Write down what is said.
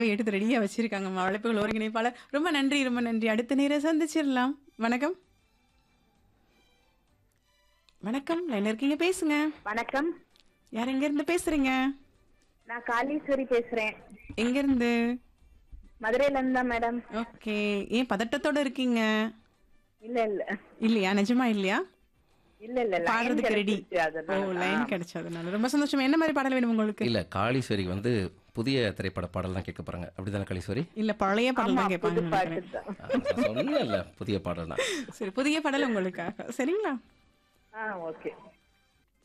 எடுத்து ரெடியா வச்சிருக்காங்க அழைப்புகள் ஒருங்கிணைப்பாளர் ரொம்ப நன்றி ரொம்ப நன்றி அடுத்த நேரம் சந்திச்சிடலாம் வணக்கம் வணக்கம் லைன்ல இருக்கீங்க பேசுங்க வணக்கம் யார் எங்க இருந்து பேசுறீங்க நான் காளீஸ்வரி பேசுறேன் எங்க இருந்து மதுரையில இருந்து தான் மேடம் ஓகே ஏன் பதட்டத்தோட இருக்கீங்க இல்ல இல்ல இல்லையா நிஜமா இல்லையா இல்ல இல்ல line பாடுறதுக்கு ரெடி கிடைச்சிருச்சு, ஓ அதனால லைன் தான். கிடைச்சதுனால ரொம்ப சந்தோஷம் என்ன மாதிரி பாடல் வேணும் உங்களுக்கு இல்ல காளீஸ்வரி வந்து புதிய திரைப்பட பாடல் தான் கேட்க போறாங்க அப்படிதானே காளீஸ்வரி இல்ல பழைய பாடல் ஆமா, தான் புது கேட்பாங்க பாட்டு நினைக்கிறேன். தான் சொன்னேன்ல புதிய பாடல் தான் சரி புதிய பாடல் உங்களுக்காக சரிங்களா ஆ ஓகே